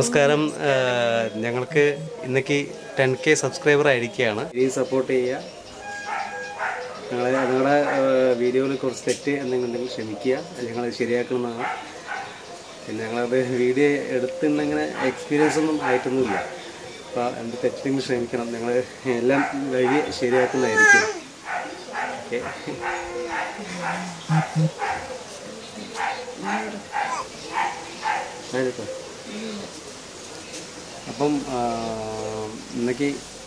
നമസ്കാരം ആ, ഞങ്ങൾക്ക് ഇന്നേക്ക് ടെൻ കെ സബ്സ്ക്രൈബർ ആയിരിക്കുകയാണ് ഇനിയും സപ്പോർട്ട് ചെയ്യുക ഞങ്ങളെ നിങ്ങളുടെ വീഡിയോയിൽ കുറച്ച് തെറ്റ് എന്തെങ്കിലും ഉണ്ടെങ്കിൽ ക്ഷമിക്കുക ഞങ്ങൾ ശരിയാക്കണമെന്നാണ് പിന്നെ ഞങ്ങളത് വീഡിയോ എടുത്തിങ്ങനെ എക്സ്പീരിയൻസ് ഒന്നും ആയിട്ടൊന്നുമില്ല അപ്പോൾ എന്ത് തെറ്റെങ്കിലും ക്ഷമിക്കണം ഞങ്ങൾ എല്ലാം വഴി ശരിയാക്കുന്നതായിരിക്കും ഓക്കെ ആയിരിക്കും അപ്പം ആ, ഇന്നേക്ക്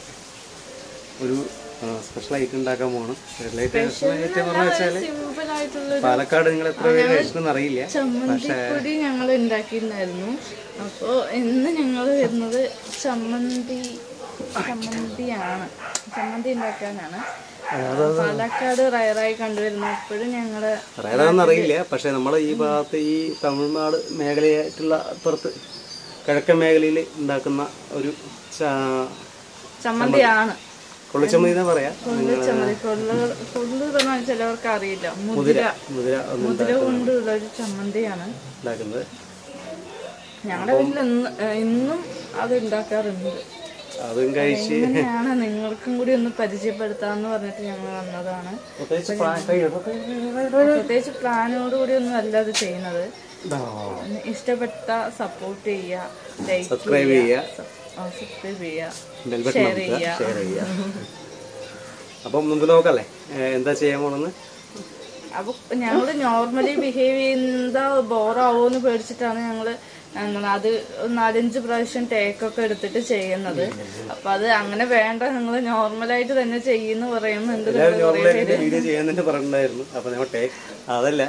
ഒരു സ്പെഷ്യൽ ഐറ്റം ഉണ്ടാക്കാൻ പോകണം സ്പെഷ്യൽ ഐറ്റം പറഞ്ഞു വെച്ചാൽ സിമ്പിൾ ആയിട്ടുള്ള പാലക്കാട് നിങ്ങൾ എത്ര പേര് കഴിച്ചിട്ടുണ്ടെന്ന് അറിയില്ല ചമ്മന്തിപ്പൊടി ഞങ്ങൾ ഉണ്ടാക്കിയിട്ടുണ്ടായിരുന്നു അപ്പോ ഇന്ന് ഞങ്ങൾ വരുന്നത് ചമ്മന്തി ചമ്മന്തിയാണ് ചമ്മന്തി ഉണ്ടാക്കാനാണ് പാലക്കാട് റയറായി കണ്ടുവരുന്നു ഇപ്പോഴും ഞങ്ങള് പറയാതാണെന്ന് അറിയില്ല പക്ഷെ നമ്മുടെ ഈ ഭാഗത്ത് ഈ തമിഴ്നാട് മേഖലയായിട്ടുള്ള പുറത്ത് കിഴക്കൻ മേഖലയിൽ ഉണ്ടാക്കുന്ന ഒരു ചാ- ചമ്മന്തിയാണ് കൊള്ളിച്ചമ്മതി എന്നാ പറയാ കൊള്ളു ചമ്മന്തി കൊള്ളു കൊള്ളു പറഞ്ഞാൽ ചിലവർക്ക് അറിയില്ല മുതിര മുതിര ഒന്ന് മുതിര കൊണ്ടുള്ള ഒരു ചമ്മന്തിയാണ് ഉണ്ടാക്കുന്നത് ഞങ്ങളുടെ വീട്ടിൽ ഇന്ന് ഇന്നും അത് ഉണ്ടാക്കാറുണ്ട് അതും കഴിച്ച് എങ്ങനെയാണ് നിങ്ങൾക്കും കൂടി ഒന്ന് പരിചയപ്പെടുത്താന്ന് പറഞ്ഞിട്ട് ഞങ്ങൾ വന്നതാണ് പ്രത്യേകിച്ച് പ്രാ- കഴിയണം. പ്രത്യേകിച്ച് പ്ലാനോട് കൂടി ഒന്നും അല്ല അത് ചെയ്യുന്നത് ഇതാ. ഒന്ന് ഇഷ്ടപ്പെട്ട സപ്പോർട്ട് ചെയ്യുക ലൈക്ക് സബ്സ്ക്രൈബ് ചെയ്യുക സബ്സ്ക്രൈബ് ചെയ്യുക ബെൽ ബട്ടൺ ഷെയർ അമർത്തുക ചെയ്യുക ഷെയർ ചെയ്യുക അപ്പം നമുക്ക് നോക്കല്ലേ ഏ, എന്താ ചെയ്യാൻ പോണെന്ന് അപ്പൊ ഞങ്ങള് നോർമലി ബിഹേവ് ചെയ്യുന്ന ബോറാവോന്ന് പേടിച്ചിട്ടാണ് ഞങ്ങള് എന്താണ് അത് നാലഞ്ച് പ്രാവശ്യം ടേക്കൊക്കെ എടുത്തിട്ട് ചെയ്യുന്നത് അപ്പൊ അത് അങ്ങനെ വേണ്ട നിങ്ങൾ നോർമലായിട്ട് തന്നെ ചെയ്യുന്ന പറയുന്നുണ്ട് എല്ലാവരും നോർമലായിട്ട് വീഡിയോ ചെയ്യാൻ തന്നെ പറഞ്ഞിട്ടുണ്ടായിരുന്നു അപ്പൊ ഞങ്ങൾ ടേ അതല്ല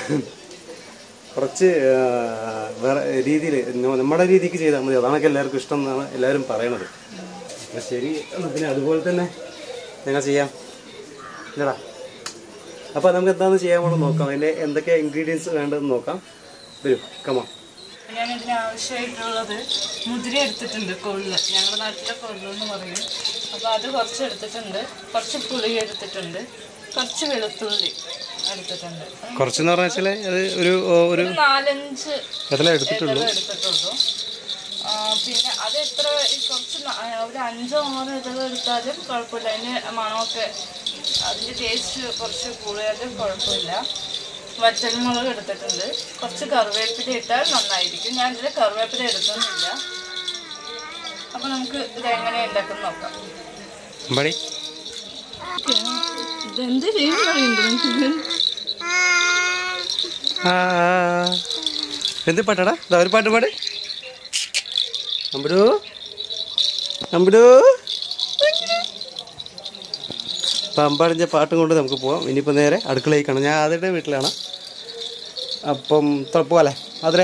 കുറച്ച് ആ, വേറെ രീതിയിൽ നമ്മുടെ രീതിക്ക് ചെയ്താൽ മതി അതാണൊക്കെ എല്ലാവർക്കും ഇഷ്ടം എന്നാണ് എല്ലാവരും പറയണത് അപ്പൊ ശരി എന്നാ പിന്നെ അതുപോലെ തന്നെ ഞങ്ങൾ ചെയ്യാം ഇല്ലടാ അപ്പൊ നമുക്ക് എന്താണെന്ന് ചെയ്യാൻ പോകണം നോക്കാം അതിന്റെ എന്തൊക്കെ ഇൻഗ്രീഡിയൻസ് വേണ്ടതെന്ന് നോക്കാം വരും കമാ ഞാൻ ഇതിന് ആവശ്യമായിട്ടുള്ളത് മുതിര എടുത്തിട്ടുണ്ട് കൊള്ള് ഞങ്ങളുടെ നാട്ടിലെ കൊള്ള് എന്ന് പറയും അപ്പൊ അത് കുറച്ച് എടുത്തിട്ടുണ്ട് കുറച്ച് പുളി എടുത്തിട്ടുണ്ട് കുറച്ച് വെളുത്തുള്ളി എടുത്തിട്ടുണ്ട് കുറച്ചെന്ന് പറഞ്ഞാൽ അത് ഒരു ഒരു ഒരു നാലഞ്ച് എത്ര എടുത്തിട്ടുള്ളൂ ഇതള് എടുത്തിട്ടുള്ളൂ ആ, പിന്നെ അത് എത്ര ഈ കുറച്ച് ന- ആ, ഒരു അഞ്ചോ ആറോ ഇതള് എടുത്താലും കുഴപ്പമില്ല അതിന് മണമൊക്കെ അതിൻ്റെ ടേസ്റ്റ് കുറച്ച് കൂടുതലും കുഴപ്പമില്ല വറ്റൽമുളക് എടുത്തിട്ടുണ്ട് കുറച്ച് കറിവേപ്പില ഇട്ടാൽ നന്നായിരിക്കും ഞാൻ ഇതിൽ കറിവേപ്പില എടുക്കുന്നില്ല അപ്പം നമുക്ക് ഇത് എങ്ങനെ ഉണ്ടാക്കും നോക്കാം അമ്പാടി ഇതെന്ത് ചെയ്യുന്നുണ്ട് ആ എന്ത് പാട്ടാടാ ഇതാ ഒരു പാട്ട് പാട് അമ്പടൂ അമ്പടൂ അപ്പം അമ്പാടിൻ്റെ പാട്ടും കൊണ്ട് നമുക്ക് പോവാം ഇനിയിപ്പോൾ നേരെ അടുക്കളയിൽ കാണാം ഞാൻ ആദ്യത്തെ വീട്ടിലാണ് അപ്പം പോവാല്ലേ അതിലെ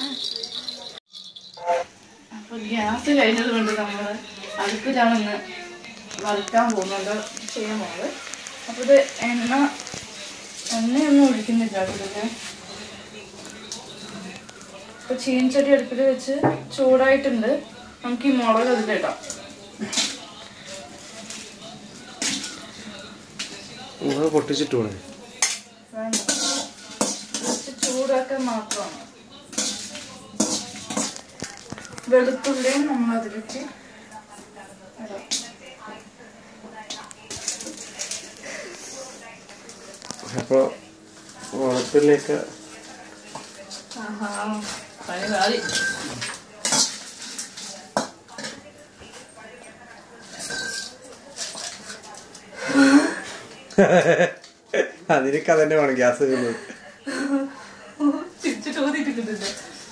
അപ്പൊ ഗ്യാസ് കഴിഞ്ഞത് കൊണ്ട് നമ്മൾ അടുപ്പിലാണ് ഇന്ന് വറുക്കാൻ പോകുന്നത് ചെയ്യാൻ പോകുന്നത് അപ്പൊ ഇത് എണ്ണ എണ്ണയൊന്നും ഒഴിക്കുന്നില്ല അതിലൊക്കെ ഇപ്പൊ ചീൻചട്ടി അടുപ്പിൽ വെച്ച് ചൂടായിട്ടുണ്ട് നമുക്ക് ഈ മുളക് അതിലിടാം നമ്മൾ പൊട്ടിച്ചിട്ട് പോണേ വേണ്ട ജസ്റ്റ് ചൂടാക്കാൻ മാത്രമാണ് വെളുത്തുള്ളിയും നമ്മൾ അതിലേക്ക് ഇടാം അപ്പോൾ വളത്തിലേക്ക് ആഹാ, പണി പാളി. അതിനൊക്കെ അതന്നെ വേണം ഗ്യാസ് വരുന്നത് ചിരിച്ചിട്ട് ഓതിയിട്ടിട്ടുണ്ട്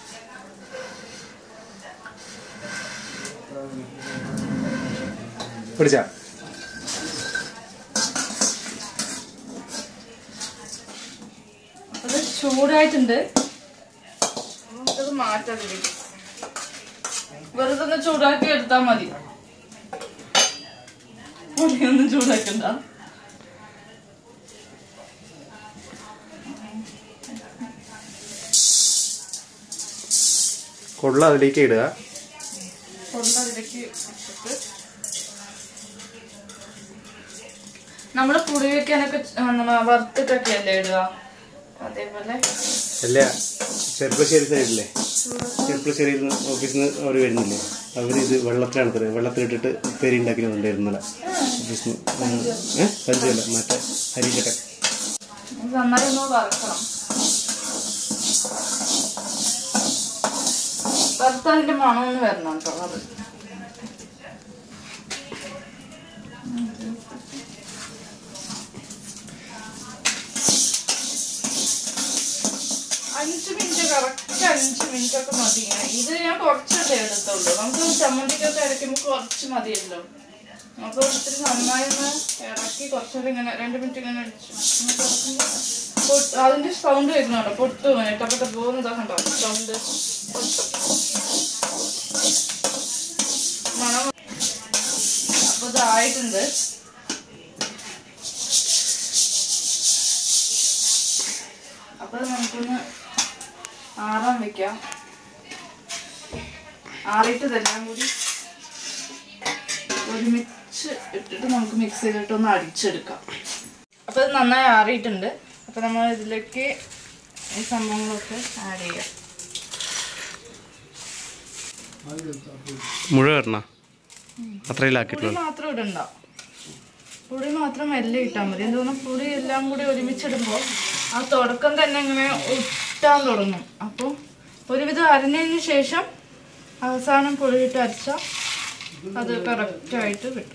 പിടിച്ചാ അത് ചൂടായിട്ടുണ്ട് നമുക്കത് മാറ്റാം ഇതിലേക്ക് വെറുതെ ഒന്ന് ചൂടാക്കി എടുത്താൽ മതി പൊടിയൊന്നും ചൂടാക്കണ്ട കൊള്ള അതിലേക്ക് ഇടുക കൊള്ള അതിലേക്ക് ഇട്ടിട്ട് നമ്മള് പുളി വെക്കാനൊക്കെ വറുത്തിട്ടൊക്കെ അല്ലേ ഇടുക അതേപോലെ അല്ല ചെറുപ്പശ്ശേരി സൈഡില്ലേ എപ്പോഴും ചെറിയ ഓഫീസിൽ നിന്ന് അവർ വരുന്നില്ലേ അവർ ഇത് വെള്ളത്തിലാണ് തരുന്നത് വെള്ളത്തിലിട്ടിട്ട് ഉപ്പേരി ഉണ്ടാക്കി വന്നിട്ടുണ്ടായിരുന്നു ഇന്നലെ ഓഫീസിൽ നിന്ന് ഏഹ് പഞ്ചല്ല മറ്റേ അരിക്കട്ടെ ഇത് നന്നായി ഒന്ന് വറുക്കണം വറുത്തതിന്റെ മണം ഒന്ന് വരണം കേട്ടോ അത് അഞ്ച് മിനിറ്റ് കറക്റ്റ് അഞ്ച് മിനിറ്റ് ഒക്കെ മതി ഇങ്ങനെ. ഇത് ഞാൻ കുറച്ചല്ലേ എടുത്തുള്ളൂ നമുക്ക് ചമ്മന്തിക്കൊക്കെ അരയ്ക്കുമ്പോൾ കുറച്ച് മതിയല്ലോ അപ്പൊ ഇത്തിരി നന്നായി ഒന്ന് ഇറക്കി കുറച്ചേരം ഇങ്ങനെ രണ്ട് മിനിറ്റ് ഇങ്ങനെ അടിച്ചു ഇങ്ങനെ തുറക്കുമ്പോ പൊട്ട്- അതിന്റെ സൗണ്ട് വരുന്നുണ്ടോ പൊട്ടു ഇങ്ങനെ ടപ്പട്ട പോകുന്നതൊക്കെ ഉണ്ടോ സൗണ്ട് മണം അപ്പൊ ഇതായിട്ടുണ്ട് അപ്പൊ ഇത് നമുക്കൊന്ന് ആറാൻ വെക്കാം ആറിയിട്ട് ഇതെല്ലാം കൂടി ഒരുമിച്ച് ഇട്ടിട്ട് നമുക്ക് മിക്സിയിലിട്ട് ഒന്ന് അടിച്ചെടുക്കാം അപ്പോൾ ഇത് നന്നായി ആറിയിട്ടുണ്ട് അപ്പോൾ നമ്മൾ ഇതിലേക്ക് ഈ സംഭവങ്ങളൊക്കെ ആഡ് ചെയ്യാം മുഴുവൻ ഇടണ പുളി അത്രയിലാക്കിയിട്ടുള്ളൂ മാത്രം ഇടണ്ട പുളി മാത്രം മെല്ലെ ഇട്ടാൽ മതി എന്തോന്നും പുളി എല്ലാം കൂടി ഒരുമിച്ചിടുമ്പോൾ ആ തുടക്കം തന്നെ ഇങ്ങനെ ഒട്ടാൻ തുടങ്ങും അപ്പോൾ ഒരുവിധം അരഞ്ഞതിന് ശേഷം അവസാനം പുളിയിട്ട് അരച്ചാൽ അത് കറക്റ്റായിട്ട് കിട്ടും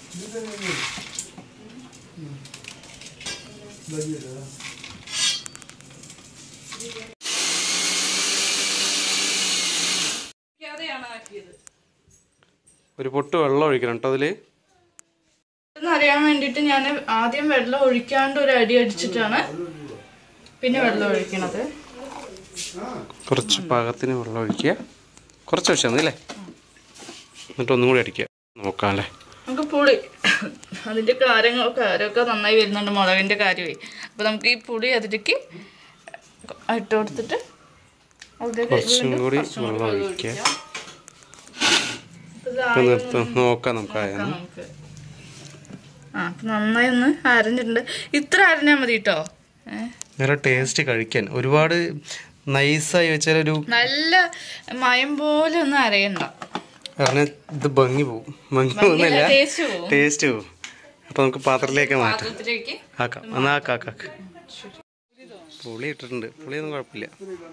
ാണ് ആക്കിയത് ഒരു പൊട്ട് വെള്ളം ഒഴിക്കണം കേട്ടോ അതിൽ എന്ന് അറിയാൻ വേണ്ടിയിട്ട് ഞാൻ ആദ്യം വെള്ളം ഒഴിക്കാണ്ട് ഒരു അടി അടിച്ചിട്ടാണ് പിന്നെ വെള്ളം ഒഴിക്കണത് കുറച്ച് പാകത്തിന് വെള്ളം ഒഴിക്കുക കുറച്ച് ഒഴിച്ചാൽ മതി അല്ലേ എന്നിട്ട് ഒന്നും കൂടി അടിക്കുക നോക്കാം അല്ലേ നമുക്ക് പുളി അതിന്റെ കാര്യങ്ങൾ കാര്യമൊക്കെ നന്നായി വരുന്നുണ്ട് മുളകിന്റെ കാര്യമേ അപ്പൊ നമുക്ക് ഈ പുളി അതിലേക്ക് ഇട്ട് കൊടുത്തിട്ട് അതിലേക്ക് കുറച്ചും വീണ്ടും കൂടി കുറച്ചും കൂടി വെള്ളം വെള്ളം ഒഴിക്കുക. ഒഴിക്കുക. അപ്പൊ ഇത് ഇപ്പം നിർത്താം നോക്കാം നമുക്ക് ആക്കാം ആയെന്ന് നമുക്ക് ആ അപ്പൊ നന്നായി ഒന്ന് അരഞ്ഞിട്ടുണ്ട് ഇത്ര അരഞ്ഞാൽ മതി കേട്ടോ ഏഹ് നല്ല ടേസ്റ്റ് കഴിക്കാൻ ഒരുപാട് നൈസായി വെച്ചാൽ ഒരു നല്ല മയം പോലെ ഒന്നും അരയണ്ട കാരണം ഇത് ഭംഗി പോവും ഭംഗി പോകുന്നില്ല ടേസ്റ്റ് പോവും ടേസ്റ്റ് പോവും അപ്പൊ നമുക്ക് പാത്രത്തിലേക്ക് മാറ്റാം പാത്രത്തിലേക്ക് ആക്കാം എന്നാ ആക്കാം ആക്കാം ആക്കാം. പുളി ഇട്ടിട്ടുണ്ട് പുളിയൊന്നും കുഴപ്പമില്ല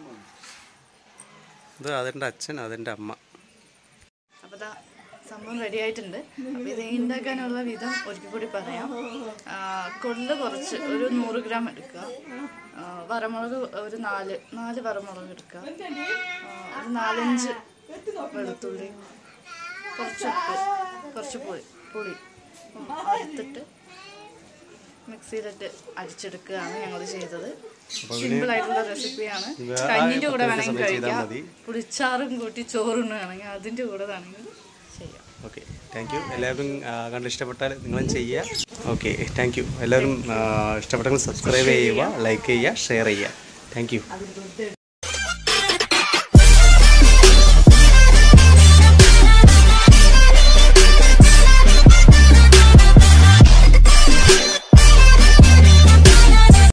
ഇത് അതെൻ്റെ അച്ഛൻ അതെൻ്റെ അമ്മ അപ്പോൾ ദാ സംഭവം റെഡി ആയിട്ടുണ്ട് അപ്പോൾ ഇത് ഉണ്ടാക്കാനുള്ള വിധം ഒരിക്കൽ കൂടി പറയാം ആ, കൊള്ള് കുറച്ച് ഒരു നൂറ് ഗ്രാം എടുക്കുക ആ, വറമുളക് ഒരു നാല് നാല് വറമുളക് എടുക്കുക ആ, ഒരു നാലഞ്ച് വെളുത്തുള്ളി കുറച്ച് ഉപ്പ് കുറച്ച് പുളി പുളി അറുത്തിട്ട് മിക്സിയിലിട്ട് അടിച്ചെടുക്കുകയാണ് ഞങ്ങൾ ചെയ്തത് സിമ്പിൾ ആയിട്ടുള്ള റെസിപ്പിയാണ് ഇത് ആ കഞ്ഞിൻ്റെ കൂടെ പ്രത്യേക വേണമെങ്കിൽ സമയം ചെയ്താൽ കഴിക്കാം മതി. പുളിച്ചാറും കൂട്ടി ചോറും വേണമെങ്കിൽ അതിൻ്റെ കൂടെ വേണമെങ്കിൽ ചെയ്യാം ഓക്കെ താങ്ക് യു എല്ലാവരും ആ, കണ്ട് ഇഷ്ടപ്പെട്ടാൽ നിങ്ങളും ചെയ്യുക ഓക്കെ താങ്ക് യു എല്ലാവരും ആ, ഇഷ്ടപ്പെട്ടെങ്കിൽ സബ്സ്ക്രൈബ് ചെയ്യുക ലൈക്ക് ചെയ്യുക ഷെയർ ചെയ്യുക താങ്ക് യു